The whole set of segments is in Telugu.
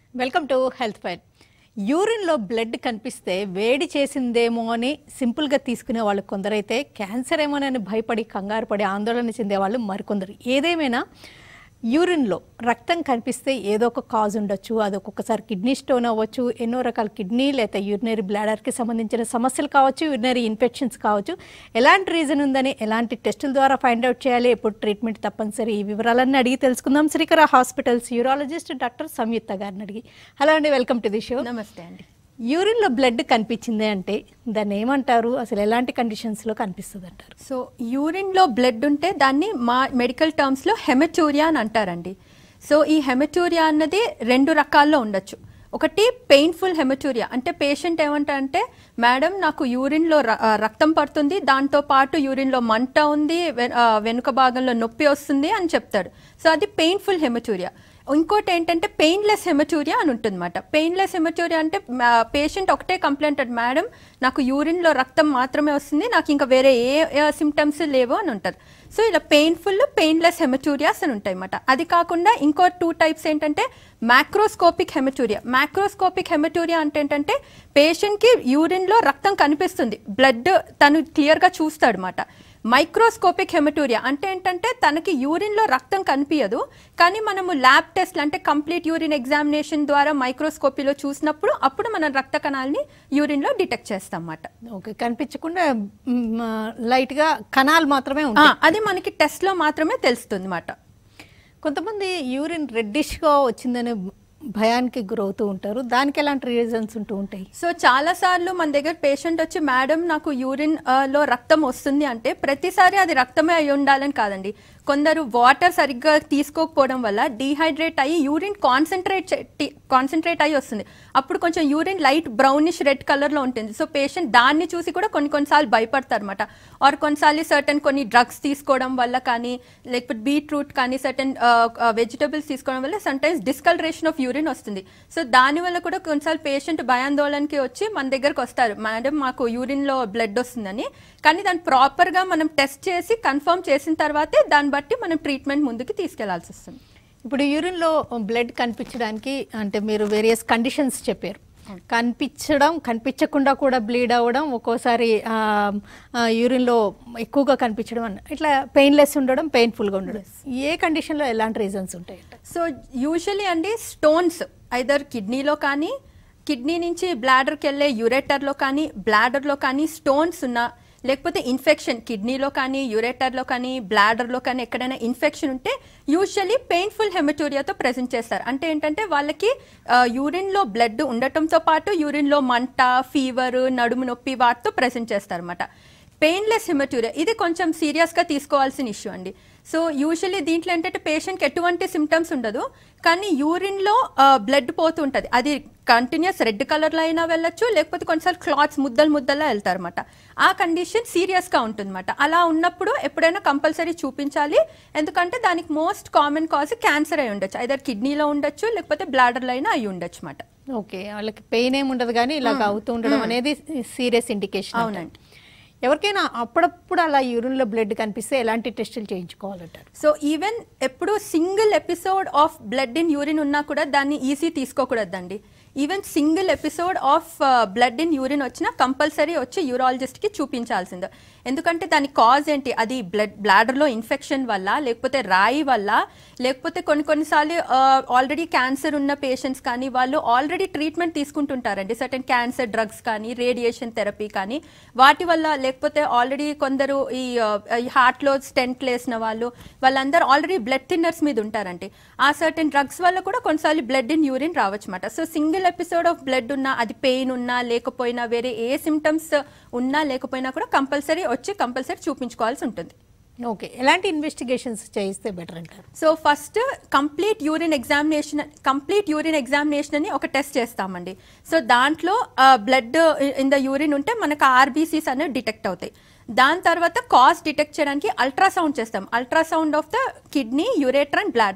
వెల్కమ్ టు హెల్త్ ఫైర్ యూరిన్లో బ్లడ్ కనిపిస్తే వేడి చేసిందేమో అని సింపుల్గా తీసుకునే వాళ్ళు కొందరైతే క్యాన్సర్ ఏమోనని భయపడి కంగారు పడి ఆందోళన చెందేవాళ్ళు మరికొందరు ఏదేమైనా యూరిన్లో రక్తం కనిపిస్తే ఏదో ఒక కాజ్ ఉండొచ్చు అది ఒక్కొక్కసారి కిడ్నీ స్టోన్ అవ్వచ్చు ఎన్నో రకాల కిడ్నీ లేదా యూరినరీ బ్లాడర్కి సంబంధించిన సమస్యలు కావచ్చు యూరినరీ ఇన్ఫెక్షన్స్ కావచ్చు ఎలాంటి రీజన్ ఉందని ఎలాంటి టెస్టుల ద్వారా ఫైండ్ అవుట్ చేయాలి ఎప్పుడు ట్రీట్మెంట్ తప్పనిసరి ఈ వివరాలన్నీ అడిగి తెలుసుకుందాం Srikara hospitals urologist doctor Samyuktha గారిని అడిగి హలో అండి వెల్కమ్ టు ది షో నమస్తే అండి యూరిన్లో బ్లడ్ కనిపించింది అంటే దాన్ని ఏమంటారు అసలు ఎలాంటి కండిషన్స్లో కనిపిస్తుంది అంటారు సో యూరిన్లో బ్లడ్ ఉంటే దాన్ని మా మెడికల్ టర్మ్స్లో హెమటూరియా అని అంటారండి సో ఈ హెమటూరియా అన్నది రెండు రకాల్లో ఉండొచ్చు ఒకటి పెయిన్ఫుల్ హెమటూరియా అంటే పేషెంట్ ఏమంటారంటే మేడం నాకు యూరిన్లో ర- ఆ, రక్తం పడుతుంది దాంతో పాటు యూరిన్లో మంట ఉంది వె- ఆ, వెనుక భాగంలో నొప్పి వస్తుంది అని చెప్తాడు సో అది పెయిన్ఫుల్ హెమటూరియా ఇంకోటి ఏంటంటే పెయిన్లెస్ హెమటూరియా అని ఉంటుందన్నమాట పెయిన్లెస్ హెమటూరియా అంటే పేషెంట్ ఒకటే కంప్లైంట్ అంటే మేడం నాకు యూరిన్లో రక్తం మాత్రమే వస్తుంది నాకు ఇంకా వేరే ఏ సిమ్టమ్స్ లేవు అని ఉంటారు సో ఇలా పెయిన్ఫుల్ పెయిన్లెస్ హెమటూరియాస్ అని ఉంటాయి అన్నమాట అది కాకుండా ఇంకో టూ టైప్స్ ఏంటంటే మ్యాక్రోస్కోపిక్ హెమటూరియా మ్యాక్రోస్కోపిక్ హెమటూరియా అంటే ఏంటంటే పేషెంట్కి యూరిన్లో రక్తం కనిపిస్తుంది బ్లడ్ తను క్లియర్గా చూస్తాడు అనమాట మైక్రోస్కోపిక్ హెమటూరియా అంటే ఏంటంటే తనకి యూరిన్లో రక్తం కనిపించదు కానీ మనము ల్యాబ్ టెస్ట్లు అంటే కంప్లీట్ యూరిన్ ఎగ్జామినేషన్ ద్వారా మైక్రోస్కోపీలో చూసినప్పుడు అప్పుడు మనం రక్త కణాలని యూరిన్లో డిటెక్ట్ చేస్తాం అన్నమాట ఓకే కనిపించకుండా మ్, లైట్గా కణాలు మాత్రమే ఆ, ఉంటాయి అది మనకి టెస్ట్లో మాత్రమే తెలుస్తుంది అన్నమాట కొంతమంది యూరిన్ రెడ్డిష్గా వచ్చిందనే భయానికి గురవుతూ ఉంటారు దానికి ఎలాంటి రీజన్స్ ఉంటూ ఉంటాయి సో చాలా సార్లు మన దగ్గర పేషెంట్ వచ్చి మేడం నాకు యూరిన్ ఆ, లో రక్తం వస్తుంది అంటే ప్రతిసారి అది రక్తమే అయి ఉండాలని కాదండి కొందరు వాటర్ సరిగ్గా తీసుకోకపోవడం వల్ల డీహైడ్రేట్ అయ్యి యూరిన్ కాన్సన్ట్రేట్ కాన్సన్ట్రేట్ అయ్యి వస్తుంది అప్పుడు కొంచెం యూరిన్ లైట్ బ్రౌనిష్ రెడ్ కలర్లో ఉంటుంది సో పేషెంట్ దాన్ని చూసి కూడా కొన్ని కొన్నిసార్లు భయపడతారు అనమాట ఆర్ కొన్నిసార్లు సర్టన్ కొన్ని డ్రగ్స్ తీసుకోవడం వల్ల కానీ లేకపోతే బీట్రూట్ కానీ సర్టన్ వెజిటబుల్స్ తీసుకోవడం వల్ల సమ్టైమ్స్ డిస్కలరేషన్ ఆఫ్ యూరిన్ వస్తుంది సో దానివల్ల కూడా కొన్నిసార్లు పేషెంట్ భయాందోళనకి వచ్చి మన దగ్గరకు వస్తారు మేడం మాకు యూరిన్లో బ్లడ్ వస్తుందని కానీ దాన్ని ప్రాపర్గా మనం టెస్ట్ చేసి కన్ఫర్మ్ చేసిన తర్వాతే దాన్ని బట్టి మనం ట్రీట్మెంట్ ముందుకు తీసుకెళ్లాల్సి వస్తుంది ఇప్పుడు యూరిన్లో బ్లడ్ కనిపించడానికి అంటే మీరు వేరియస్ కండిషన్స్ చెప్పారు కనిపించడం కనిపించకుండా కూడా బ్లీడ్ అవ్వడం ఒక్కోసారి ఆ, ఆ, యూరిన్లో ఎక్కువగా కనిపించడం అన్న ఇట్లా పెయిన్లెస్ ఉండడం పెయిన్ఫుల్గా ఉండడం ఏ కండిషన్లో ఎలాంటి రీజన్స్ ఉంటాయి సో యూజువలీ అండి స్టోన్స్ ఐదర్ కిడ్నీలో కానీ కిడ్నీ నుంచి బ్లాడర్కి వెళ్ళే యురేటర్లో కానీ బ్లాడర్లో కానీ స్టోన్స్ ఉన్నా లేకపోతే ఇన్ఫెక్షన్ కిడ్నీలో కానీ యురేటర్లో కానీ బ్లాడర్లో కానీ ఎక్కడైనా ఇన్ఫెక్షన్ ఉంటే యూజువలీ పెయిన్ఫుల్ హెమటోరియాతో ప్రెజెంట్ చేస్తారు అంటే ఏంటంటే వాళ్ళకి యూరిన్లో బ్లడ్ ఉండటంతో పాటు యూరిన్లో మంట ఫీవర్ నడుము నొప్పి వాటితో ప్రెజెంట్ చేస్తారన్నమాట పెయిన్లెస్ హెమటూరియా ఇది కొంచెం సీరియస్గా తీసుకోవాల్సిన ఇష్యూ అండి సో యూజువల్లీ దీంట్లో ఏంటంటే పేషెంట్కి ఎటువంటి సిమ్టమ్స్ ఉండదు కానీ యూరిన్లో బ్లడ్ పోతూ ఉంటుంది అది కంటిన్యూస్ రెడ్ కలర్లో అయినా వెళ్ళొచ్చు లేకపోతే కొన్నిసార్లు క్లాత్స్ ముద్దలు ముద్దలా వెళ్తారన్నమాట ఆ కండిషన్ సీరియస్గా ఉంటుందన్నమాట అలా ఉన్నప్పుడు ఎప్పుడైనా కంపల్సరీ చూపించాలి ఎందుకంటే దానికి మోస్ట్ కామన్ కాజ్ క్యాన్సర్ అయి ఉండొచ్చు ఐదర్ కిడ్నీలో ఉండొచ్చు లేకపోతే బ్లాడర్లో అయినా అయి ఉండొచ్చు అన్నమాట ఓకే వాళ్ళకి పెయిన్ ఏమి ఉండదు కానీ ఇలాగ అవుతూ ఉండడం అనేది సీరియస్ ఇండికేషన్ అవునండి. ఎవరికైనా అప్పుడప్పుడు అలా యూరిన్లో బ్లడ్ కనిపిస్తే ఎలాంటి టెస్టులు చేయించుకోవాలంటారు సో ఈవెన్ ఎప్పుడు single episode of blood in urine ఉన్నా కూడా దాన్ని ఈజీ తీసుకోకూడదండి even single episode of blood in urine వచ్చినా కంపల్సరీ వచ్చి యూరాలజిస్ట్కి చూపించాల్సిందే ఎందుకంటే దాని కాజ్ ఏంటి అది బ్లడ్ బ్లాడర్లో ఇన్ఫెక్షన్ వల్ల లేకపోతే రాయి వల్ల లేకపోతే కొన్ని కొన్నిసార్లు ఆల్రెడీ క్యాన్సర్ ఉన్న పేషెంట్స్ కానీ వాళ్ళు ఆల్రెడీ ట్రీట్మెంట్ తీసుకుంటుంటారండి సర్టన్ క్యాన్సర్ డ్రగ్స్ కానీ రేడియేషన్ థెరపీ కానీ వాటి వల్ల లేకపోతే ఆల్రెడీ కొందరు ఈ హార్ట్లో స్టెంట్ వేసిన వాళ్ళు వాళ్ళందరూ ఆల్రెడీ బ్లడ్ థిన్నర్స్ మీద ఉంటారండి ఆ సర్టన్ డ్రగ్స్ వల్ల కూడా కొన్నిసార్లు బ్లడ్ ఇన్ యూరిన్ రావచ్చు అనమాట so single episode of blood ఉన్నా అది పెయిన్ ఉన్నా లేకపోయినా వేరే ఏ సిమ్టమ్స్ ఉన్నా లేకపోయినా కూడా కంపల్సరీ వచ్చి కంపల్సరీ చూపించుకోవాల్సి ఉంటుంది ఓకే ఎలాంటి ఇన్వెస్టిగేషన్స్ చేయిస్తే బెటర్ అంటారు so first complete urine examination complete urine examination అని ఒక టెస్ట్ చేస్తామండి సో దాంట్లో బ్లడ్ ఇన్ ద యూరిన్ ఉంటే మనకు ఆర్బీసీస్ అనేవి డిటెక్ట్ అవుతాయి దాని తర్వాత కాస్ట్ డిటెక్ట్ చేయడానికి అల్ట్రాసౌండ్ చేస్తాం ultrasound of the kidney ureter and bladder and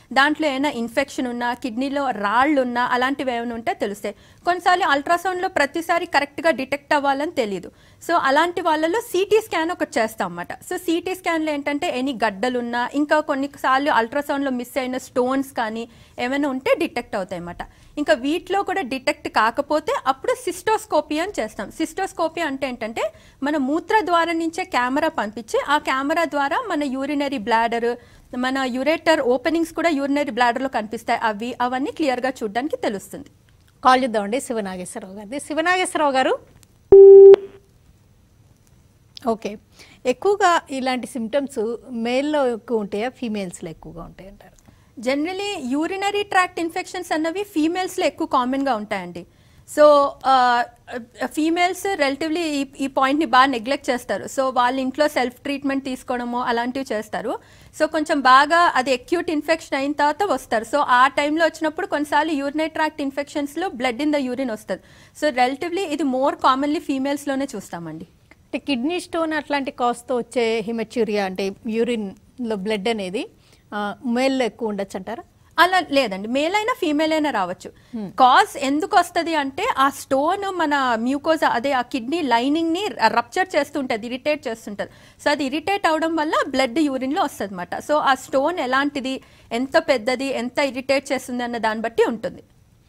దాంట్లో ఏమైనా ఇన్ఫెక్షన్ ఉన్నా కిడ్నీలో రాళ్ళు ఉన్నా అలాంటివి ఏమైనా ఉంటే తెలుస్తాయి కొన్నిసార్లు అల్ట్రాసౌండ్లో ప్రతిసారి కరెక్ట్గా డిటెక్ట్ అవ్వాలని తెలియదు సో అలాంటి వాళ్ళలో సిటీ స్కాన్ ఒకటి చేస్తాం అన్నమాట సో సిటీ స్కాన్లో ఏంటంటే ఎనీ గడ్డలు ఉన్నా ఇంకా కొన్నిసార్లు అల్ట్రాసౌండ్లో మిస్ అయిన స్టోన్స్ కానీ ఏమైనా ఉంటే డిటెక్ట్ అవుతాయి అన్నమాట ఇంకా వీటిలో కూడా డిటెక్ట్ కాకపోతే అప్పుడు సిస్టోస్కోపీ అని చేస్తాం సిస్టోస్కోపీ అంటే ఏంటంటే మన మూత్ర ద్వారం నుంచే కెమెరా పంపించి ఆ కెమెరా ద్వారా మన యూరినరీ బ్లాడర్ మన యురేటర్ ఓపెనింగ్స్ కూడా యూరినరీ బ్లాడర్లో కనిపిస్తాయి అవి అవన్నీ క్లియర్గా చూడడానికి తెలుస్తుంది కాల్ చేద్దామండి శివనాగేశ్వరరావు గారిది శివనాగేశ్వరరావు గారు ఓకే ఎక్కువగా ఇలాంటి సిమ్టమ్స్ మేల్లో ఎక్కువ ఉంటాయా ఫీమేల్స్లో ఎక్కువగా ఉంటాయి అంటారు జనరలీ యూరినరీ ట్రాక్ట్ ఇన్ఫెక్షన్స్ అన్నవి ఫీమేల్స్లో ఎక్కువ కామన్గా ఉంటాయండి సో ఫీమేల్స్ రిలేటివ్లీ ఈ ఈ పాయింట్ని బాగా నెగ్లెక్ట్ చేస్తారు సో వాళ్ళ ఇంట్లో సెల్ఫ్ ట్రీట్మెంట్ తీసుకోవడము అలాంటివి చేస్తారు సో కొంచెం బాగా అది అక్యూట్ ఇన్ఫెక్షన్ అయిన తర్వాత వస్తారు సో ఆ టైంలో వచ్చినప్పుడు కొన్నిసార్లు యూరినరీ ట్రాక్ట్ ఇన్ఫెక్షన్స్లో బ్లడ్ ఇన్ ద యూరిన్ వస్తుంది సో రిలేటివ్లీ ఇది మోర్ కామన్లీ ఫీమేల్స్లోనే చూస్తామండి అంటే కిడ్నీ స్టోన్ అట్లాంటి కాస్తో వచ్చే హిమెచ్యూరియా అంటే యూరిన్లో బ్లడ్ అనేది మేల్లో ఎక్కువ ఉండొచ్చు అంటారా అలా లేదండి మేల్ అయినా ఫీమేల్ అయినా రావచ్చు కాజ్ ఎందుకు వస్తుంది అంటే ఆ స్టోన్ మన మ్యూకోజా అదే ఆ కిడ్నీ లైనింగ్ ని రప్చర్ చేస్తుంటది ఇరిటేట్ చేస్తుంటది సో అది ఇరిటేట్ అవడం వల్ల బ్లడ్ యూరిన్ లో వస్తుంది అనమాట సో ఆ స్టోన్ ఎలాంటిది ఎంత పెద్దది ఎంత ఇరిటేట్ చేస్తుంది అన్న దాన్ని బట్టి ఉంటుంది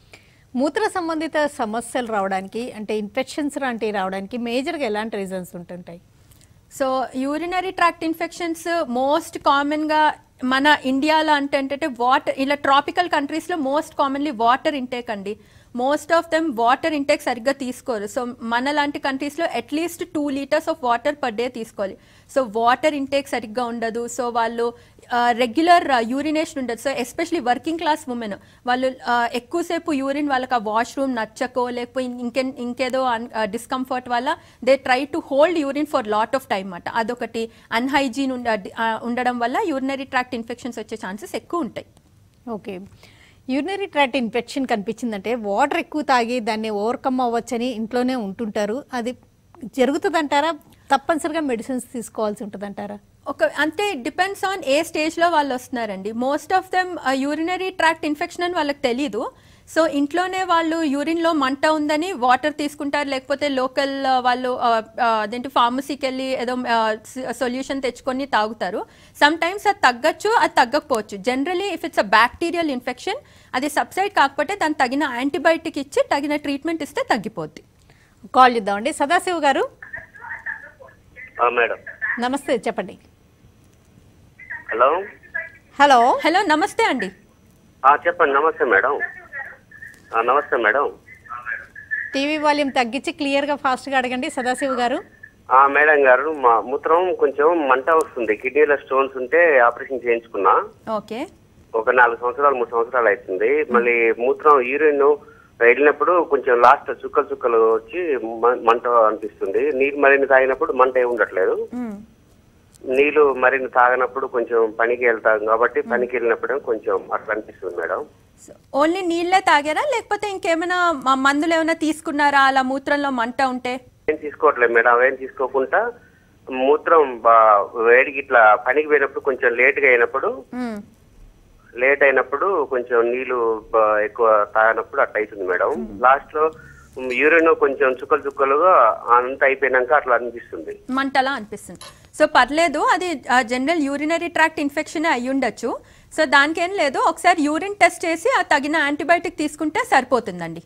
మూత్ర సంబంధిత సమస్యలు రావడానికి అంటే ఇన్ఫెక్షన్స్ లాంటివి రావడానికి మేజర్గా ఎలాంటి రీజన్స్ ఉంటుంటాయి so urinary tract infections most కామన్గా మన ఇండియాలో అంటే ఏంటంటే వాటర్ ఇలా ట్రాపికల్ కంట్రీస్లో మోస్ట్ కామన్లీ వాటర్ ఇంటేక్ అండి most of them water intake సరిగ్గా తీసుకోరు సో మన లాంటి కంట్రీస్లో at least two liters of water per day తీసుకోవాలి సో వాటర్ ఇంటేక్ సరిగ్గా ఉండదు సో వాళ్ళు రెగ్యులర్ యూరినేషన్ ఉండదు so especially working class women వాళ్ళు ఆ, ఎక్కువసేపు యూరిన్ వాళ్ళకి ఆ వాష్రూమ్ నచ్చకో లేకపోతే ఇంకే ఇంకేదో డిస్కంఫర్ట్ వల్ల they try to hold urine for lot of time అన్నమాట అదొకటి అన్హైజీన్ ఉండడం వల్ల యూరినరీ ట్రాక్ట్ ఇన్ఫెక్షన్స్ వచ్చే ఛాన్సెస్ ఎక్కువ ఉంటాయి ఓకే యూరినరీ ట్రాక్ట్ ఇన్ఫెక్షన్ కనిపించిందంటే వాటర్ ఎక్కువ తాగి దాన్ని ఓవర్కమ్ అవ్వచ్చని ఇంట్లోనే ఉంటుంటారు అది జరుగుతుందంటారా తప్పనిసరిగా మెడిసిన్స్ తీసుకోవాల్సి ఉంటుందంటారా ఒక అంటే డిపెండ్స్ ఆన్ ఏ స్టేజ్లో వాళ్ళు వస్తున్నారండి most of them urinary tract infection అని వాళ్ళకి తెలియదు సో ఇంట్లోనే వాళ్ళు యూరిన్లో మంట ఉందని వాటర్ తీసుకుంటారు లేకపోతే లోకల్ వాళ్ళు ఆ, ఆ, అదేంటి ఫార్మసీకి వెళ్ళి ఏదో సొల్యూషన్ తెచ్చుకొని తాగుతారు సమ్ టైమ్స్ అది తగ్గచ్చు అది తగ్గకపోవచ్చు generally if it's uh bacterial infection అది సబ్సైడ్ కాకపోతే దానికి తగిన యాంటీబయాటిక్ ఇచ్చి తగిన ట్రీట్మెంట్ ఇస్తే తగ్గిపోద్ది కాల్ చేద్దామండి సదాశివ్ గారు ఆ, మేడం నమస్తే చెప్పండి హలో హలో హలో నమస్తే అండి ఆ, చెప్పండి నమస్తే మేడం ఆ, నమస్తే మేడం టీవీ వాల్యూమ్ తగ్గించి క్లియర్గా ఫాస్ట్గా అడగండి సదాశివ్ గారు ఆ, మేడం గారు మా మూత్రం కొంచెం మంట వస్తుంది కిడ్నీలో స్టోన్స్ ఉంటే ఆపరేషన్ చేయించుకున్నా ఓకే ఒక నాలుగు సంవత్సరాలు మూడు సంవత్సరాలు అవుతుంది మళ్ళీ మూత్రం యూరిన్ వెళ్ళినప్పుడు కొంచెం లాస్ట్ చుక్కలు చుక్కలు వచ్చి మ- మంట అనిపిస్తుంది నీళ్ళు మరిన్ని తాగినప్పుడు మంట ఏమి ఉండట్లేదు మ్మ్. నీళ్లు మరిన్ని తాగినప్పుడు కొంచెం పనికి వెళ్తాం కాబట్టి పనికి వెళ్ళినప్పుడు కొంచెం అట్లా అనిపిస్తుంది మేడం సో ఓన్లీ నీళ్ళే తాగారా లేకపోతే ఇంకేమైనా మ- మందులు ఏమైనా తీసుకున్నారా అలా మూత్రంలో మంట ఉంటే ఏం తీసుకోవట్లేదు మేడం అవేం తీసుకోకుండా మూత్రం బా- వేడికి ఇట్లా పనికి పోయినప్పుడు కొంచెం లేట్గా అయినప్పుడు మ్మ్. లేట్ అయినప్పుడు కొంచెం నీళ్లు బా- ఎక్కువ తాగినప్పుడు అట్లా అవుతుంది మేడం లాస్ట్ లో యూరిన్ కొంచెం చుక్కలు చుక్కలుగా అంత అయిపోయినాక అట్లా అనిపిస్తుంది మంటలా అనిపిస్తుంది సో పర్లేదు అది జనరల్ యూరినరీ ట్రాక్ట్ ఇన్ఫెక్షన్ అయి ఉండొచ్చు సో దానికేం లేదు ఒకసారి యూరిన్ టెస్ట్ చేసి ఆ తగిన యాంటీబయాటిక్ తీసుకుంటే సరిపోతుందండి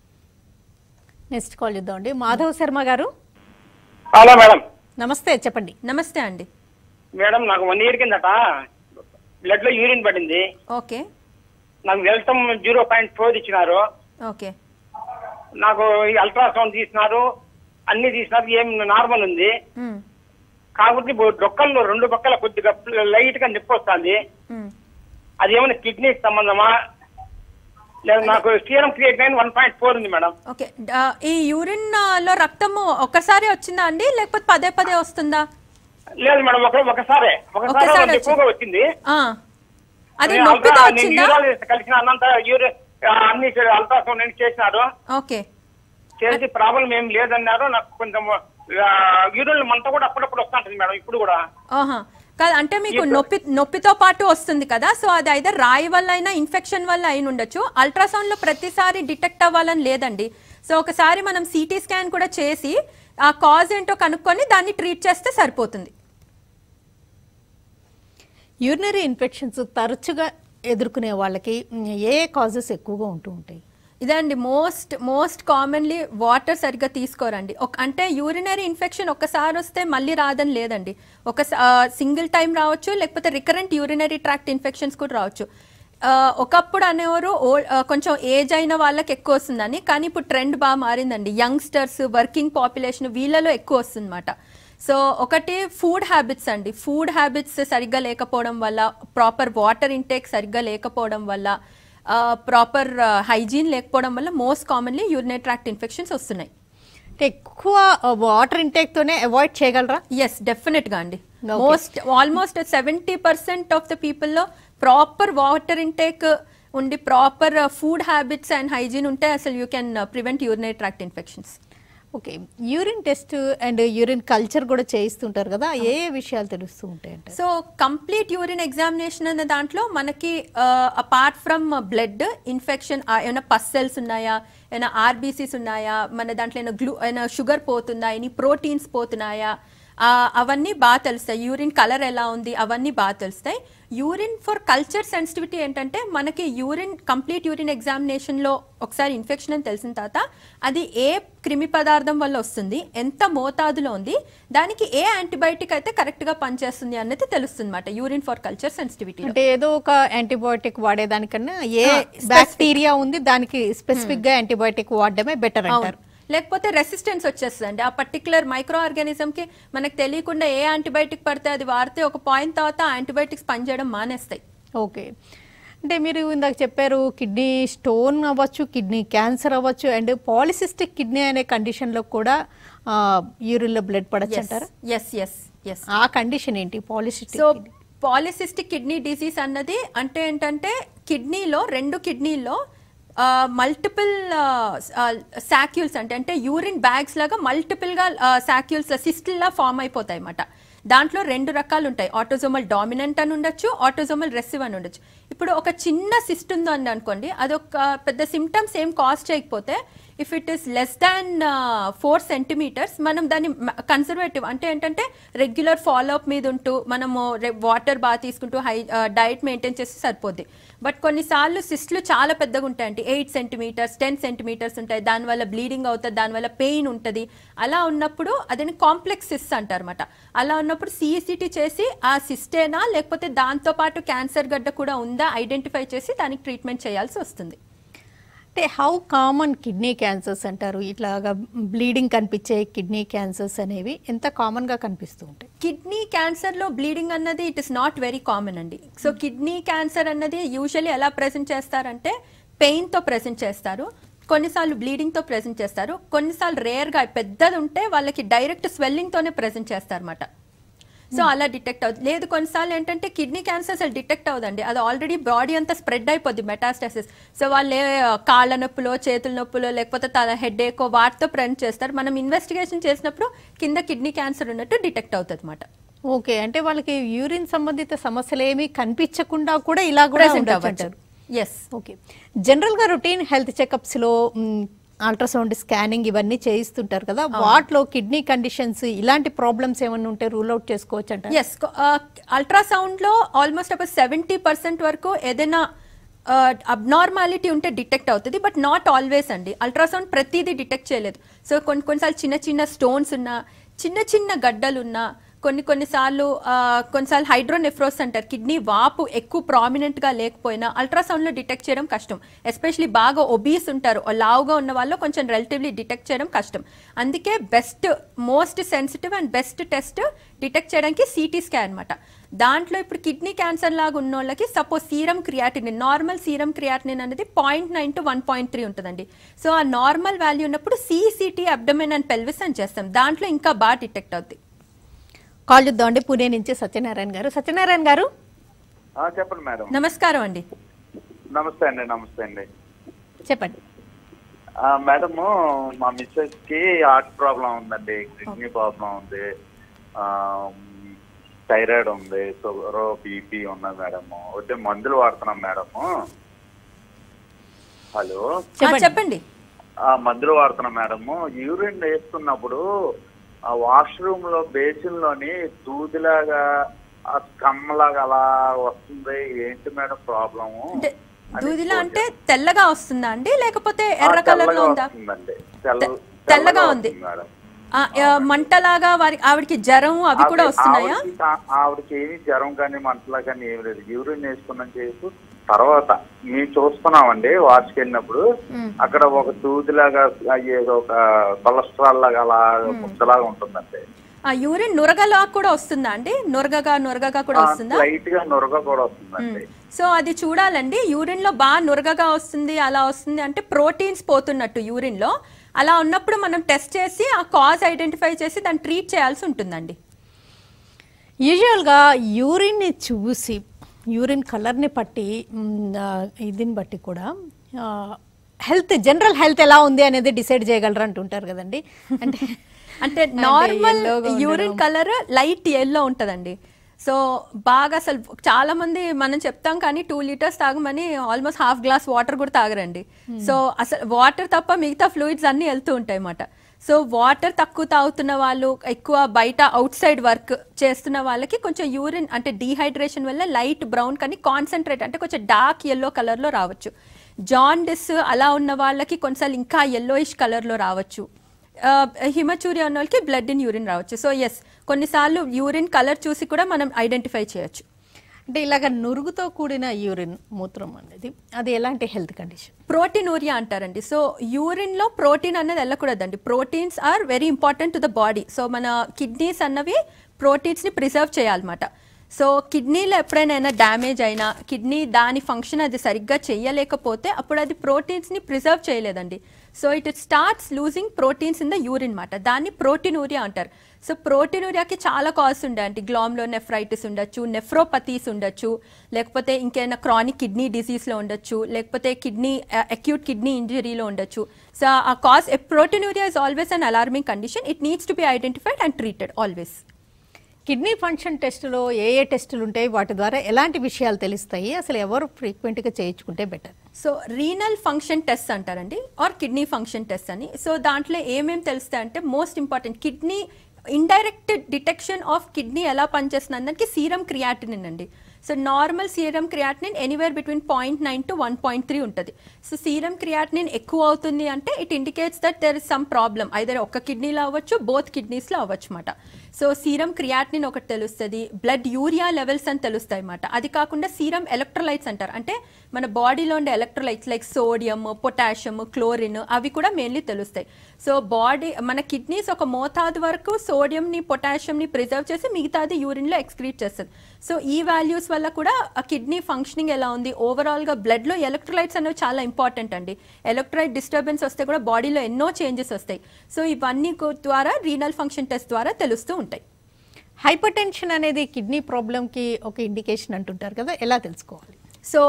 నెక్స్ట్ కాల్ చేద్దామండి మాధవ్ శర్మ గారు హలో మేడం నమస్తే చెప్పండి నమస్తే అండి మేడం నాకు వన్ ఇయర్ కిందట బ్లడ్ లో యూరిన్ పడింది ఓకే నాకు వెల్టమ్ జీరో పాయింట్ ఫోర్ ఇచ్చినారు ఓకే నాకు ఈ అల్ట్రాసౌండ్ తీసినారు అన్ని తీసినారు ఏం నార్మల్ ఉంది మ్మ్. కాకపోతే ఇప్పుడు డొక్కల్లో రెండు పక్కల కొద్దిగా లైట్ గా నొప్పి వస్తుంది మ్మ్. అది ఏమైనా కిడ్నీ సంబంధమా లేదు నాకు సీరం క్రియేట్ అయిన వన్ పాయింట్ ఫోర్ ఉంది మేడం ఓకే ఆ, ఈ యూరిన్ ఆ, లో రక్తము ఒక్కసారి వచ్చిందా అండి లేకపోతే పదే పదే వస్తుందా లేదు మేడం ఒక ఒకసారి ఒకసారి ఒకసారి కొంచెం ఎక్కువగా వచ్చింది ఆ. అది నేను నొప్పితో అల్ట్రా- నేను వచ్చిందా యూరాలజిస్ట్ కలిసిన అన్నంత యూరి అన్ని అల్ట్రాసౌండ్ అన్ని చేసినారు ఓకే చేసి ప్రాబ్లం ఏం లేదన్నారు నాకు కొంచెం యూరిన్ మంట కూడా అప్పుడప్పుడు వస్తుంటది మేడం ఇప్పుడు కూడా ఆహా కాదు అంటే మీకు నొప్పి నొప్పితో పాటు వస్తుంది కదా సో అది అయితే రాయి వల్ల అయినా ఇన్ఫెక్షన్ వల్ల అయిన ఉండొచ్చు అల్ట్రాసౌండ్ లో ప్రతిసారి డిటెక్ట్ అవ్వాలని లేదండి సో ఒకసారి మనం సిటీ స్కాన్ కూడా చేసి ఆ కాజ్ ఏంటో కనుక్కొని దాన్ని ట్రీట్ చేస్తే సరిపోతుంది యూరినరీ ఇన్ఫెక్షన్స్ తరచుగా ఎదుర్కొనే వాళ్ళకి మ్, ఏ కాజెస్ ఎక్కువగా ఉంటూ ఉంటాయి ఇదండి మోస్ట్ మోస్ట్ కామన్లీ వాటర్ సరిగ్గా తీసుకోరండి ఒక అంటే యూరినరీ ఇన్ఫెక్షన్ ఒక్కసారి వస్తే మళ్ళీ రాదని లేదండి ఒక సింగిల్ టైం రావచ్చు లేకపోతే రికరెంట్ యూరినరీ ట్రాక్ట్ ఇన్ఫెక్షన్స్ కూడా రావచ్చు ఆ, ఒకప్పుడు అనేవారు ఓ- ఆ, కొంచెం ఏజ్ అయిన వాళ్ళకి ఎక్కువ వస్తుందని కానీ ఇప్పుడు ట్రెండ్ బాగా మారిందండి యంగ్స్టర్స్ వర్కింగ్ పాపులేషన్ వీళ్ళలో ఎక్కువ వస్తుందన్నమాట సో ఒకటి ఫుడ్ హ్యాబిట్స్ అండి ఫుడ్ హ్యాబిట్స్ సరిగ్గా లేకపోవడం వల్ల ప్రాపర్ వాటర్ ఇంటేక్ సరిగ్గా లేకపోవడం వల్ల ప్రాపర్ హైజీన్ లేకపోవడం వల్ల most commonly urinary tract infections వస్తున్నాయి అంటే ఎక్కువ వాటర్ ఇంటేక్తోనే అవాయిడ్ చేయగలరా ఎస్ డెఫినెట్ గా అండి Okay. Most almost seventy percent of the పీపుల్లో ప్రాపర్ వాటర్ ఇంటేక్ ఉండి proper food habits and hygiene ఉంటే అసలు you can prevent urinary tract infections okay urine test and urine culture కూడా చేయిస్తుంటారు కదా ఏ ఏ విషయాలు తెలుస్తూ ఉంటాయి అంటే సో కంప్లీట్ యూరిన్ ఎగ్జామినేషన్ అనే దాంట్లో మనకి అపార్ట్ ఫ్రమ్ బ్లడ్ ఇన్ఫెక్షన్ ఏమైనా పస్ సెల్స్ ఉన్నాయా ఏమైనా ఆర్బీసీస్ ఉన్నాయా మన దాంట్లో ఏమైనా గ్లూ ఏమైనా షుగర్ పోతుందా ఎనీ ప్రోటీన్స్ పోతున్నాయా ఆ, అవన్నీ బాగా తెలుస్తాయి యూరిన్ కలర్ ఎలా ఉంది అవన్నీ బాగా తెలుస్తాయి యూరిన్ ఫర్ కల్చర్ సెన్సిటివిటీ ఏంటంటే మనకి యూరిన్ కంప్లీట్ యూరిన్ ఎగ్జామినేషన్లో ఒకసారి ఇన్ఫెక్షన్ అని తెలిసిన తర్వాత అది ఏ క్రిమి పదార్థం వల్ల వస్తుంది ఎంత మోతాదులో ఉంది దానికి ఏ యాంటీబయాటిక్ అయితే కరెక్ట్గా పనిచేస్తుంది అనేది తెలుస్తుంది అనమాట యూరిన్ ఫర్ కల్చర్ సెన్సిటివిటీ అంటే ఏదో ఒక యాంటీబయోటిక్ వాడేదానికన్నా ఏ ఆ, specific. బ్యాక్టీరియా ఉంది దానికి స్పెసిఫిక్ గా యాంటీబయోటిక్ వాడడమే బెటర్ అంటారు లేకపోతే రెసిస్టెన్స్ వచ్చేస్తుంది ఆ పర్టికులర్ మైక్రో ఆర్గానిజం కి మనకు తెలియకుండా ఏ యాంటీబయాటిక్ పడితే అది వాడితే ఒక పాయింట్ తర్వాత యాంటీబయాటిక్స్ పనిచేయడం మానేస్తాయి ఓకే అంటే మీరు ఇందాక చెప్పారు కిడ్నీ స్టోన్ అవ్వచ్చు కిడ్నీ క్యాన్సర్ అవ్వచ్చు అండ్ పాలిసిస్టిక్ కిడ్నీ అనే కండిషన్లో కూడా యూరిన్లో బ్లడ్ పడచ్చు అంటారా ఎస్ ఎస్ ఎస్ ఆ కండిషన్ ఏంటి polycystic so polycystic kidney disease అన్నది అంటే ఏంటంటే కిడ్నీలో రెండు కిడ్నీలో మల్టిపుల్ శాక్యూల్స్ అంటే అంటే యూరిన్ బ్యాగ్స్ లాగా మల్టిపుల్గా శాక్యూల్స్ సిస్టిల్లా ఫామ్ అయిపోతాయి అన్నమాట దాంట్లో రెండు రకాలు ఉంటాయి ఆటోజోమల్ డామినెంట్ అని ఉండొచ్చు ఆటోజోమల్ రెసివ్ అని ఉండొచ్చు ఇప్పుడు ఒక చిన్న సిస్ట్ ఉందని అనుకోండి అదొక పెద్ద సిమ్టమ్స్ ఏం కాజ్ చేయకపోతే if it is less than four centimeters మనం దాన్ని కన్సర్వేటివ్ అంటే ఏంటంటే రెగ్యులర్ ఫాలోఅప్ మీద ఉంటూ మనము వాటర్ బాగా తీసుకుంటూ హై డైట్ మెయింటైన్ చేస్తే సరిపోద్ది బట్ కొన్నిసార్లు సిస్ట్లు చాలా పెద్దగా ఉంటాయండి ఎయిట్ సెంటీమీటర్స్ టెన్ సెంటీమీటర్స్ ఉంటాయి దానివల్ల బ్లీడింగ్ అవుతుంది దానివల్ల పెయిన్ ఉంటుంది అలా ఉన్నప్పుడు అదని కాంప్లెక్స్ సిస్ అంటారన్నమాట అలా ఉన్నప్పుడు సిఈసిటీ చేసి ఆ సిస్టేనా లేకపోతే దాంతో పాటు క్యాన్సర్ గడ్డ కూడా ఉందా ఐడెంటిఫై చేసి దానికి ట్రీట్మెంట్ చేయాల్సి వస్తుంది అంటే హౌ కామన్ కిడ్నీ క్యాన్సర్స్ అంటారు ఇట్లాగా బ్లీడింగ్ కనిపించే కిడ్నీ క్యాన్సర్స్ అనేవి ఎంత కామన్ గా కనిపిస్తూ ఉంటాయి కిడ్నీ క్యాన్సర్ లో బ్లీడింగ్ అన్నది it is not very common అండి సో కిడ్నీ క్యాన్సర్ అన్నది యూజువల్లీ ఎలా ప్రెజెంట్ చేస్తారంటే పెయిన్ తో ప్రెజెంట్ చేస్తారు కొన్నిసార్లు బ్లీడింగ్ తో ప్రెజెంట్ చేస్తారు కొన్నిసార్లు రేర్ గా పెద్దది ఉంటే వాళ్ళకి డైరెక్ట్ స్వెల్లింగ్ తోనే ప్రెజెంట్ చేస్తారు అనమాట సో అలా డిటెక్ట్ అవుతుంది లేదు కొన్నిసార్లు ఏంటంటే కిడ్నీ క్యాన్సర్ అసలు డిటెక్ట్ అవుదండి అది ఆల్రెడీ బాడీ అంతా స్ప్రెడ్ అయిపోద్ది మెటాస్టాసిస్ సో వాళ్ళు ఏ కాళ్ళ నొప్పులో చేతుల నొప్పులో లేకపోతే తల హెడ్ ఏకో వాటితో ప్రెంట్ చేస్తారు మనం ఇన్వెస్టిగేషన్ చేసినప్పుడు కింద కిడ్నీ క్యాన్సర్ ఉన్నట్టు డిటెక్ట్ అవుతుంది అనమాట ఓకే అంటే వాళ్ళకి యూరిన్ సంబంధిత సమస్యలు ఏమీ కనిపించకుండా కూడా ఇలా కూడా ప్రెసెంట్ ఉండొచ్చు అవ్వచ్చు అంటారు ఎస్ ఓకే జనరల్గా రొటీన్ హెల్త్ చెకప్స్లో అల్ట్రాసౌండ్ స్కానింగ్ ఇవన్నీ చేయిస్తుంటారు కదా వాటిలో కిడ్నీ కండిషన్స్ ఇలాంటి ప్రాబ్లమ్స్ ఏమైనా ఉంటే రూల్ అవుట్ చేసుకోవచ్చు అంటారు ఎస్ అల్ట్రాసౌండ్ లో ఆల్మోస్ట్ ఒక సెవెంటీ పర్సెంట్ వరకు ఏదైనా అబ్నార్మాలిటీ ఉంటే డిటెక్ట్ అవుతుంది బట్ నాట్ ఆల్వేస్ అండి అల్ట్రాసౌండ్ ప్రతిదీ డిటెక్ట్ చేయలేదు సో కొన్ని కొన్నిసార్లు చిన్న చిన్న స్టోన్స్ ఉన్నా చిన్న చిన్న గడ్డలు ఉన్నా కొన్ని కొన్నిసార్లు ఆ, కొన్నిసార్లు హైడ్రోనెఫ్రోస్ అంటారు కిడ్నీ వాపు ఎక్కువ ప్రామినెంట్ గా లేకపోయినా అల్ట్రాసౌండ్ లో డిటెక్ట్ చేయడం కష్టం ఎస్పెషలీ బాగా ఒబీస్ ఉంటారు లావుగా ఉన్న వాళ్ళు కొంచెం రిలేటివ్లీ డిటెక్ట్ చేయడం కష్టం అందుకే best most sensitive and best test detect చేయడానికి సిటీ స్కాన్ అనమాట దాంట్లో ఇప్పుడు కిడ్నీ క్యాన్సర్ లాగా ఉన్న వాళ్ళకి suppose serum creatinine normal serum creatinine అనేది point nine to one point three ఉంటుందండి సో ఆ నార్మల్ వాల్యూ ఉన్నప్పుడు సిసిటీ అబ్డమెన్ అండ్ పెల్విస్ అని చేస్తాం దాంట్లో ఇంకా బాగా డిటెక్ట్ అవుతుంది కాల్ చూద్దామండి పూణే నుంచి సత్యనారాయణ గారు సత్యనారాయణ గారు ఆ, చెప్పండి మేడం నమస్కారం అండి నమస్తే అండి నమస్తే అండి చెప్పండి ఆ, మేడము మా మిస్సెస్ కి హార్ట్ ప్రాబ్లం ఉందండి కిడ్నీ ప్రాబ్లం ఉంది ఆ, థైరాయిడ్ ఉంది షుగర్ బీపీ ఉన్నది మేడం అయితే మందులు వాడుతున్నాం మేడం హలో ఆ, చెప్పండి ఆ మందులు వాడుతున్నాం మేడం యూరిన్ వేస్తున్నప్పుడు ఆ వాష్రూమ్ లో బేసిన్ లోని దూదిలాగా ఆ కమ్మలాగా అలా వస్తుంది ఏంటి మేడం ప్రాబ్లము అంటే దూదిలా అంటే తెల్లగా వస్తుందా అండి లేకపోతే ఎర్ర కలర్ లో ఉందా వస్తుందండి తెల్ల- తెల్లగా ఉంది. వస్తుంది మేడం ఆ, ఆ, మంటలాగా వారి ఆవిడకి జ్వరం అవి కూడా ఆవిడ- వస్తున్నాయా ఆవిడకి ఆ- ఆవిడకి ఏమి జ్వరం కానీ మంటలా కానీ ఏమి లేదు యూరిన్ వేసుకున్నాం చేసి తర్వాత మేము చూస్తున్నామండి వాచ్కి వెళ్ళినప్పుడు అక్కడ ఒక దూదిలాగా ఏదో ఒక కొలెస్ట్రాల్ లాగా అలా ముద్దలాగా ఉంటుందండి ఆ యూరిన్ నురగలా కూడా వస్తుందా అండి నురగగా నురగగా కూడా వస్తుందా లైట్ గా నొరగ కూడా వస్తుందండి సో అది చూడాలండి యూరిన్ లో బాగా నురగగా వస్తుంది అలా వస్తుంది అంటే ప్రోటీన్స్ పోతున్నట్టు యూరిన్ లో అలా ఉన్నప్పుడు మనం టెస్ట్ చేసి ఆ కాజ్ ఐడెంటిఫై చేసి దాన్ని ట్రీట్ చేయాల్సి ఉంటుందండి యూజువల్గా యూరిన్ని చూసి యూరిన్ కలర్ని బట్టి మ్, ఆ, ఇదిని బట్టి కూడా హెల్త్ జనరల్ హెల్త్ ఎలా ఉంది అనేది డిసైడ్ చేయగలరు అంటుంటారు కదండి అంటే అంటే నార్మల్ yellow-గా యూరిన్ కలర్ లైట్ ఎల్లో ఉంటదండి సో బాగా అసలు చాలా మంది మనం చెప్తాం కానీ టూ లీటర్స్ తాగమని ఆల్మోస్ట్ హాఫ్ గ్లాస్ వాటర్ కూడా తాగరండి సో అసలు వాటర్ తప్ప మిగతా ఫ్లూయిడ్స్ అన్ని వెళ్తూ ఉంటాయి అన్నమాట సో వాటర్ తక్కువ తాగుతున్న వాళ్ళు ఎక్కువ బయట అవుట్ సైడ్ వర్క్ చేస్తున్న వాళ్ళకి కొంచెం యూరిన్ అంటే డీహైడ్రేషన్ వల్ల లైట్ బ్రౌన్ కానీ కాన్సన్ట్రేట్ అంటే కొంచెం డార్క్ ఎల్లో కలర్లో రావచ్చు జాండిస్ అలా ఉన్న వాళ్ళకి కొన్నిసార్లు ఇంకా ఎల్లోయిష్ కలర్లో రావచ్చు హిమచూరియా ఉన్న వాళ్ళకి బ్లడ్ ఇన్ యూరిన్ రావచ్చు సో ఎస్ కొన్నిసార్లు యూరిన్ కలర్ చూసి కూడా మనం ఐడెంటిఫై చేయొచ్చు అంటే ఇలాగ నురుగుతో కూడిన యూరిన్ మూత్రం అనేది అది ఎలాంటి హెల్త్ కండిషన్ ప్రోటీనూరియా అంటారండి సో యూరిన్ లో ప్రోటీన్ అనేది వెళ్ళకూడదండి proteins are very important to the body so మన కిడ్నీస్ అన్నవి ప్రోటీన్స్ ని ప్రిజర్వ్ చేయాలన్నమాట సో కిడ్నీలో ఎప్పుడైనా డ్యామేజ్ అయినా కిడ్నీ దాని ఫంక్షన్ అది సరిగ్గా చేయలేకపోతే అప్పుడు అది ప్రోటీన్స్ ని ప్రిజర్వ్ చేయలేదండి so it starts losing proteins in the urine మాట దాన్ని ప్రోటీనూరియా అంటారు సో ప్రోటీనూరియాకి చాలా కాజ్ ఉండే గ్లామ్లో నెఫ్రైటిస్ ఉండొచ్చు నెఫ్రోపతీస్ ఉండొచ్చు లేకపోతే ఇంకేమైనా క్రానిక్ కిడ్నీ డిసీజ్లో ఉండొచ్చు లేకపోతే కిడ్నీ అక్యూట్ కిడ్నీ ఇంజరీలో ఉండొచ్చు సో ఆ cause proteinuria is always an alarming condition it needs to be identified and treated always kidney function టెస్టులో ఏ ఏ టెస్టులు ఉంటాయి వాటి ద్వారా ఎలాంటి విషయాలు తెలుస్తాయి అసలు ఎవరు ఫ్రీక్వెంట్గా చేయించుకుంటే better so renal function test అంటారండి ఆర్ కిడ్నీ ఫంక్షన్ టెస్ట్ అని సో దాంట్లో ఏమేమి తెలుస్తాయి అంటే most important kidney indirect detection of kidney ఎలా పనిచేస్తుంది దానికి సీరం క్రియాటినిన్ అండి so normal serum creatinine anywhere between point nine to one point three ఉంటుంది సో సీరం క్రియాటినిన్ ఎక్కువ అవుతుంది అంటే it indicates that there is some problem either ఒక కిడ్నీలో అవ్వచ్చు బోత్ కిడ్నీస్లో అవ్వచ్చు అనమాట సో సీరం క్రియాటినిన్ ఒకటి తెలుస్తుంది బ్లడ్ యూరియా లెవెల్స్ అని తెలుస్తాయి అన్నమాట అది కాకుండా సీరం ఎలక్ట్రోలైట్స్ అంటారు అంటే మన బాడీలో ఉండే electrolytes like sodium potassium chlorine అవి కూడా మెయిన్లీ తెలుస్తాయి సో బాడీ మన కిడ్నీస్ ఒక మోతాదు వరకు సోడియంని పొటాషియంని ప్రిజర్వ్ చేసి మిగతాది యూరిన్లో ఎక్స్క్రీట్ చేస్తుంది సో ఈ వాల్యూస్ వల్ల కూడా ఆ కిడ్నీ ఫంక్షనింగ్ ఎలా ఉంది ఓవరాల్గా బ్లడ్లో ఎలక్ట్రోలైట్స్ అనేవి చాలా ఇంపార్టెంట్ అండి ఎలక్ట్రోలైట్ డిస్టర్బెన్స్ వస్తే కూడా బాడీలో ఎన్నో చేంజెస్ వస్తాయి సో ఇవన్నీ కూ- ద్వారా రీనల్ ఫంక్షన్ టెస్ట్ ద్వారా తెలుస్తూ ఉంటాయి హైపర్ టెన్షన్ అనేది కిడ్నీ ప్రాబ్లంకి ఒక ఇండికేషన్ అంటుంటారు కదా ఎలా తెలుసుకోవాలి సో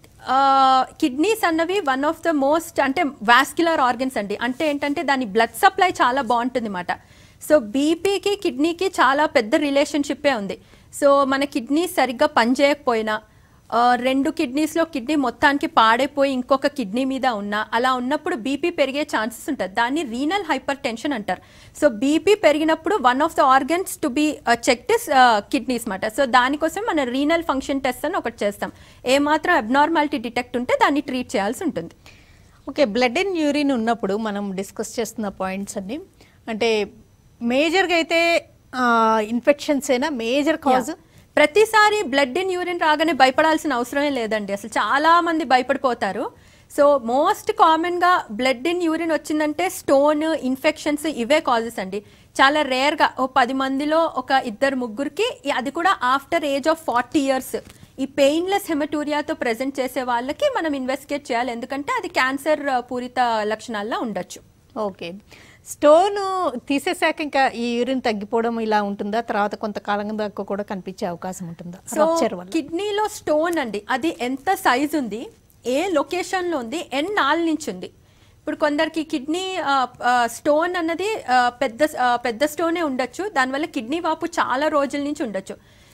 కిడ్నీస్ అన్నవి వన్ ఆఫ్ ద మోస్ట్ అంటే వాస్క్యులర్ ఆర్గన్స్ అండి అంటే ఏంటంటే దాని బ్లడ్ సప్లై చాలా బాగుంటుంది అనమాట సో బీపీకి కిడ్నీకి చాలా పెద్ద రిలేషన్షిప్పే ఉంది సో మన కిడ్నీ సరిగ్గా పనిచేయకపోయినా ఆ, రెండు కిడ్నీస్లో కిడ్నీ మొత్తానికి పాడైపోయి ఇంకొక కిడ్నీ మీద ఉన్నా అలా ఉన్నప్పుడు బీపీ పెరిగే ఛాన్సెస్ ఉంటుంది దాన్ని రీనల్ హైపర్ టెన్షన్ అంటారు సో బీపీ పెరిగినప్పుడు one of the organs to be checked is kidneys మాట సో దానికోసం మన రీనల్ ఫంక్షన్ టెస్ట్ అని ఒకటి చేస్తాం ఏమాత్రం అబ్నార్మాలిటీ డిటెక్ట్ ఉంటే దాన్ని ట్రీట్ చేయాల్సి ఉంటుంది ఓకే బ్లడ్ ఇన్ యూరిన్ ఉన్నప్పుడు మనం డిస్కస్ చేస్తున్న పాయింట్స్ అన్ని అంటే మేజర్గా అయితే ఇన్ఫెక్షన్స్ అయినా మేజర్ కాజ్ ప్రతిసారి బ్లడ్ ఇన్ యూరిన్ రాగానే భయపడాల్సిన అవసరమే లేదండి అసలు చాలా మంది భయపడిపోతారు సో మోస్ట్ కామన్ గా బ్లడ్ ఇన్ యూరిన్ వచ్చిందంటే స్టోన్ ఇన్ఫెక్షన్స్ ఇవే కాజెస్ అండి చాలా రేర్ గా ఓ పది మందిలో ఒక ఇద్దరు ముగ్గురికి ఈ- అది కూడా after age of forty years ఈ పెయిన్లెస్ హెమటూరియాతో ప్రెజెంట్ చేసే వాళ్ళకి మనం ఇన్వెస్టిగేట్ చేయాలి ఎందుకంటే అది క్యాన్సర్ పూరిత లక్షణాల్లో ఉండొచ్చు ఓకే స్టోన్ తీసేసాక ఇంకా ఈ యూరిన్ తగ్గిపోవడం ఇలా ఉంటుందా తర్వాత కొంతకాలం దాకా కూడా కనిపించే అవకాశం ఉంటుందా సో రప్చర్ వల్ల కిడ్నీలో స్టోన్ అండి అది ఎంత సైజ్ ఉంది ఏ లొకేషన్లో ఉంది ఎన్నాళ్ళ నుంచి ఉంది ఇప్పుడు కొందరికి కిడ్నీ స్టోన్ అన్నది ఆ, పెద్ద ఆ, పెద్ద స్టోనే ఉండొచ్చు దానివల్ల కిడ్నీ వాపు చాలా రోజుల నుంచి ఉండొచ్చు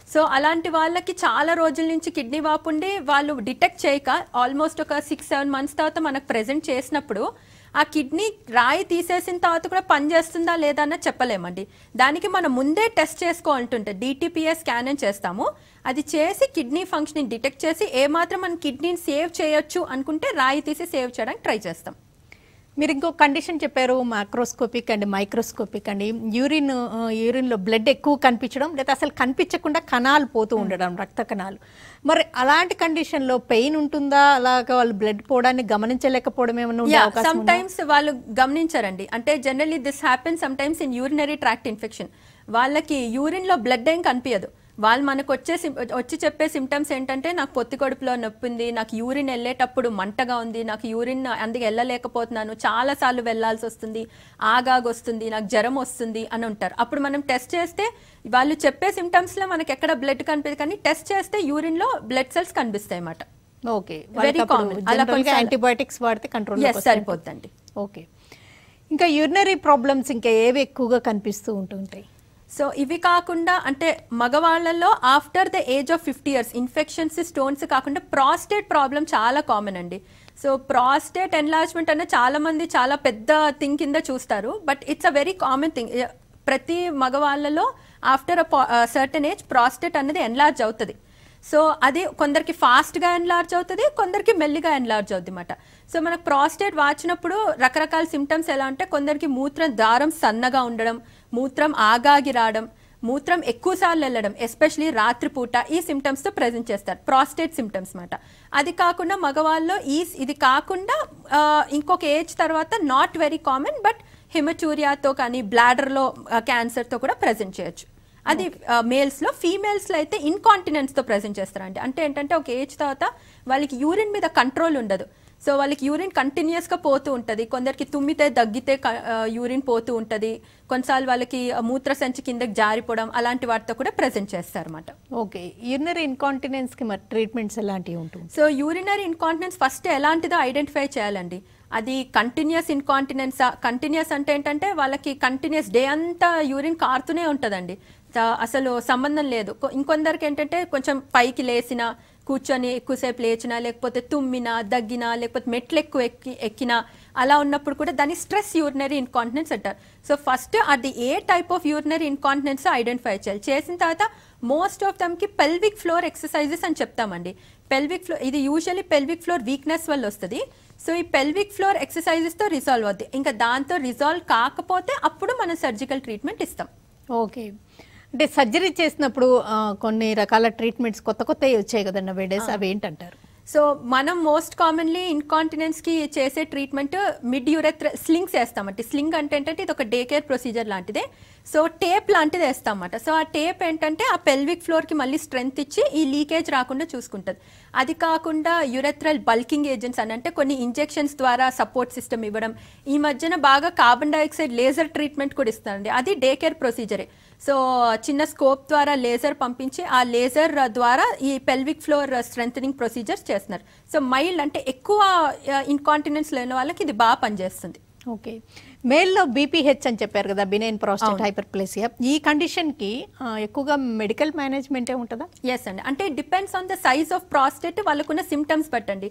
సో అలాంటి వాళ్ళకి చాలా రోజుల నుంచి కిడ్నీ వాపు ఉండి వాళ్ళు డిటెక్ట్ చేయక ఆల్మోస్ట్ ఒక సిక్స్ సెవెన్ మంత్స్ తర్వాత మనకు ప్రెజెంట్ చేసినప్పుడు ఆ కిడ్నీ రాయి తీసేసిన తర్వాత కూడా పనిచేస్తుందా లేదా అన్నది చెప్పలేమండి దానికి మనం ముందే టెస్ట్ చేసుకోవాలంటుంటే డిటిపిఎస్ స్కాన్ అని చేస్తాము అది చేసి కిడ్నీ ఫంక్షనింగ్ డిటెక్ట్ చేసి ఏమాత్రం మన కిడ్నీని సేవ్ చేయొచ్చు అనుకుంటే రాయి తీసి సేవ్ చేయడానికి ట్రై చేస్తాం మీరు ఇంకో కండిషన్ చెప్పారు మైక్రోస్కోపిక్ అండ్ మైక్రోస్కోపిక్ అండి యూరిన్ ఆ, యూరిన్లో బ్లడ్ ఎక్కువ కనిపించడం లేదా అసలు కనిపించకుండా కణాలు పోతూ ఉండడం రక్త కణాలు మరి అలాంటి కండిషన్లో పెయిన్ ఉంటుందా అలాగా వాళ్ళు బ్లడ్ పోవడాన్ని గమనించలేకపోవడం ఏమైనా ఉండే యా అవకాశం సమ్ ఉందా? టైమ్స్ వాళ్ళు గమనించారండి అంటే generally this happen sometimes in urinary tract infection వాళ్ళకి యూరిన్ లో బ్లడ్ ఏం కనిపించదు వాళ్ళు మనకు వచ్చే sim- వచ్చి చెప్పే సిమ్టమ్స్ ఏంటంటే నాకు పొత్తి కడుపులో నొప్పి ఉంది నాకు యూరిన్ వెళ్ళేటప్పుడు మంటగా ఉంది నాకు యూరిన్ అందుకే వెళ్ళలేకపోతున్నాను చాలా సార్లు వెళ్ళాల్సి వస్తుంది ఆగాగు వస్తుంది నాకు జ్వరం వస్తుంది అని ఉంటారు అప్పుడు మనం టెస్ట్ చేస్తే వాళ్ళు చెప్పే సిమ్టమ్స్ లో మనకి ఎక్కడ బ్లడ్ కనిపించదు కానీ టెస్ట్ చేస్తే యూరిన్ లో బ్లడ్ సెల్స్ కనిపిస్తాయి అన్నమాట ఓకే Very common. అలా కొన్నిసార్లు- యాంటీబయాటిక్స్ వాడితే కంట్రోల్ ఎస్ సరిపోద్దండి ఓకే ఇంకా యూరినరీ ప్రాబ్లమ్స్ ఇంకా ఏవి ఎక్కువగా కనిపిస్తూ ఉంటుంటాయి సో ఇవి కాకుండా అంటే మగవాళ్ళలో after the age of fifty years infections stones కాకుండా ప్రాస్టేట్ ప్రాబ్లం చాలా కామన్ అండి సో ప్రాస్టేట్ ఎన్లార్జ్మెంట్ అనేది చాలా మంది చాలా పెద్ద థింగ్ కింద చూస్తారు but it's uh very common thing ప్రతి మగవాళ్ళలో after uh certain age prostate అనేది ఎన్లార్జ్ అవుతుంది సో అది కొందరికి ఫాస్ట్గా ఎన్లార్జ్ అవుతుంది కొందరికి మెల్లిగా ఎన్లార్జ్ అవుతుంది అనమాట సో మనకు ప్రాస్టేట్ వాచినప్పుడు రకరకాల సిమ్టమ్స్ ఎలా అంటే కొందరికి మూత్రం దారం సన్నగా ఉండడం మూత్రం ఆగాగి రావడం మూత్రం ఎక్కువ సార్లు వెళ్ళడం ఎస్పెషలీ రాత్రిపూట ఈ సిమ్టమ్స్తో ప్రజెంట్ చేస్తారు ప్రాస్టేట్ సిమ్టమ్స్ మాట అది కాకుండా మగవాళ్ళలో ఈ ఇది కాకుండా ఆ, ఇంకొక ఏజ్ తర్వాత నాట్ వెరీ కామన్ బట్ హిమచూరియాతో కానీ బ్లాడర్లో క్యాన్సర్తో కూడా ప్రజెంట్ చేయొచ్చు అది మేల్స్ లో ఫీమేల్స్ లో అయితే ఇన్కాంటినెన్స్ తో ప్రెజెంట్ చేస్తారండి అంటే ఏంటంటే ఒక ఏజ్ తర్వాత వాళ్ళకి యూరిన్ మీద కంట్రోల్ ఉండదు సో వాళ్ళకి యూరిన్ కంటిన్యూస్ గా పోతూ ఉంటది కొందరికి తుమ్మితే దగ్గితే యూరిన్ పోతూ ఉంటది కొన్నిసార్లు వాళ్ళకి ఆ, మూత్రసంచి కిందకి జారిపోవడం అలాంటి వాటితో కూడా ప్రెజెంట్ చేస్తారు అనమాట ఓకే యూరినరీ ఇన్కాంటినెన్స్ కి మరి ట్రీట్మెంట్స్ ఎలాంటివి ఉంటుంది సో యూరినరీ ఇన్కాంటినెన్స్ ఫస్ట్ ఎలాంటిదో ఐడెంటిఫై చేయాలండి అది కంటిన్యూస్ ఇన్కాంటినెన్స్ కంటిన్యూస్ అంటే ఏంటంటే వాళ్ళకి కంటిన్యూస్ డే అంతా యూరిన్ కారుతూనే ఉంటుందండి త- అసలు సంబంధం లేదు కొ- ఇంకొందరికి ఏంటంటే కొంచెం పైకి లేచిన కూర్చొని ఎక్కువసేపు లేచినా లేకపోతే తుమ్మినా దగ్గినా లేకపోతే మెట్లు ఎక్కువ ఎక్కి ఎక్కినా అలా ఉన్నప్పుడు కూడా దాన్ని స్ట్రెస్ యూరినరీ ఇన్కాంటినెన్స్ అంటారు సో ఫస్ట్ అది ఏ type of urinary incontinence identify చేయాలి చేసిన తర్వాత మోస్ట్ ఆఫ్ దమ్కి పెల్విక్ ఫ్లోర్ ఎక్సర్సైజెస్ అని చెప్తామండి పెల్విక్ ఫ్లోర్ ఇది యూజువల్లీ పెల్విక్ ఫ్లోర్ వీక్నెస్ వల్ల వస్తుంది సో ఈ పెల్విక్ ఫ్లోర్ ఎక్సర్సైజెస్తో రిజాల్వ్ అవుద్ది ఇంకా దాంతో రిజాల్వ్ కాకపోతే అప్పుడు మనం సర్జికల్ ట్రీట్మెంట్ ఇస్తాం ఓకే అంటే సర్జరీ చేసినప్పుడు ఆ, కొన్ని రకాల ట్రీట్మెంట్స్ కొత్త కొత్తవి వచ్చాయి కదండి నవేడేస్ అవి ఏంటంటారు సో మనం మోస్ట్ కామన్లీ ఇన్కాంటినెన్స్ కి చేసే ట్రీట్మెంట్ మిడ్ యూరెత్ర స్లింగ్స్ వేస్తామంటే స్లింగ్ అంటే ఏంటంటే ఇది ఒక డే కేర్ ప్రొసీజర్ లాంటిదే సో టేప్ లాంటిది వేస్తామన్నమాట సో ఆ టేప్ ఏంటంటే ఆ పెల్విక్ ఫ్లోర్ కి మళ్ళీ స్ట్రెంగ్త్ ఇచ్చి ఈ లీకేజ్ రాకుండా చూసుకుంటుంది అది కాకుండా యురెత్రల్ బల్కింగ్ ఏజెంట్స్ అని అంటే కొన్ని ఇంజెక్షన్స్ ద్వారా సపోర్ట్ సిస్టమ్ ఇవ్వడం ఈ మధ్యన బాగా కార్బన్ డైఆక్సైడ్ లేజర్ ట్రీట్మెంట్ కూడా ఇస్తారండి అది డే కేర్ ప్రొసీజరే సో చిన్న స్కోప్ ద్వారా లేజర్ పంపించి ఆ లేజర్ ద్వారా ఈ పెల్విక్ ఫ్లోర్ స్ట్రెంగ్ ప్రొసీజర్స్ చేస్తున్నారు సో మైల్డ్ అంటే ఎక్కువ ఇన్కాంటినెన్స్ లేని వాళ్ళకి ఇది బాగా పనిచేస్తుంది ఓకే మేల్లో బీపీహెచ్ అని చెప్పారు కదా బినైన్ ప్రాస్టేట్ హైపర్ప్లేసియా ఈ కండిషన్కి ఎక్కువగా మెడికల్ మేనేజ్మెంటే ఉంటుందా ఎస్ అండి అంటే depends on the size of prostate వాళ్ళకున్న సిమ్టమ్స్ బట్టండి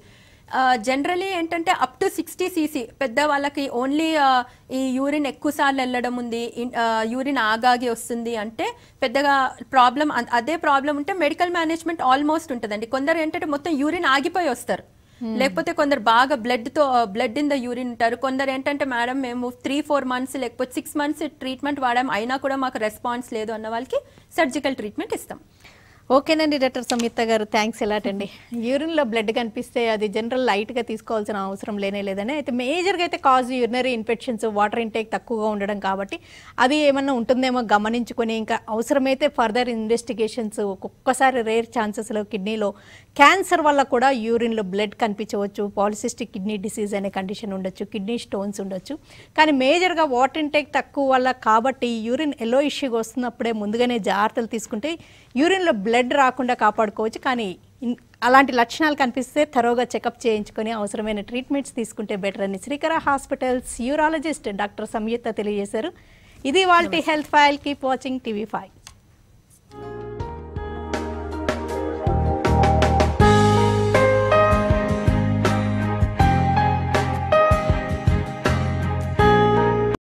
జనరలీ ఏంటంటే అప్ టు సిక్స్టీ సీసీ పెద్ద వాళ్ళకి ఓన్లీ ఈ యూరిన్ ఎక్కువ సార్లు వెళ్ళడం ఉంది యూరిన్ ఆగాగి వస్తుంది అంటే పెద్దగా ప్రాబ్లం అదే ప్రాబ్లం ఉంటే మెడికల్ మేనేజ్మెంట్ ఆల్మోస్ట్ ఉంటుందండి కొందరు ఏంటంటే మొత్తం యూరిన్ ఆగిపోయి వస్తారు లేకపోతే కొందరు బాగా బ్లడ్ తో బ్లడ్ ఇన్ ద యూరిన్ ఉంటారు కొందరు ఏంటంటే మేడం మేము త్రీ ఫోర్ మంత్స్ లేకపోతే సిక్స్ మంత్స్ ట్రీట్మెంట్ వాడాం అయినా కూడా మాకు రెస్పాన్స్ లేదు అన్న వాళ్ళకి సర్జికల్ ట్రీట్మెంట్ ఇస్తాం ఓకేనండి డాక్టర్ సంయుక్త గారు థ్యాంక్స్ ఎలాట్ అండి యూరిన్లో బ్లడ్ కనిపిస్తే అది జనరల్ లైట్గా తీసుకోవాల్సిన అవసరం లేనే లేదని అయితే మేజర్గా అయితే cause urinary infections water intake తక్కువగా ఉండడం కాబట్టి అది ఏమన్నా ఉంటుందేమో గమనించుకొని ఇంకా అవసరమైతే ఫర్దర్ ఇన్వెస్టిగేషన్స్ ఒక్కొక్కసారి రేర్ ఛాన్సెస్లో కిడ్నీలో క్యాన్సర్ వల్ల కూడా యూరిన్లో బ్లడ్ కనిపించవచ్చు పాలిసిస్టిక్ కిడ్నీ డిసీజ్ అనే కండిషన్ ఉండొచ్చు కిడ్నీ స్టోన్స్ ఉండొచ్చు కానీ మేజర్గా వాటర్ ఇంటేక్ తక్కువ వల్ల కాబట్టి యూరిన్ ఎల్లో ఇష్యూగా వస్తున్నప్పుడే ముందుగానే జాగ్రత్తలు తీసుకుంటే యూరిన్లో బ్లడ్ రాకుండా కాపాడుకోవచ్చు కానీ ఇన్- అలాంటి లక్షణాలు కనిపిస్తే థరోగా చెకప్ చేయించుకొని అవసరమైన ట్రీట్మెంట్స్ తీసుకుంటే బెటర్ అని Srikara hospitals urologist doctor Samyuktha తెలియజేశారు ఇది వాళ్ళ health file keep watching TV five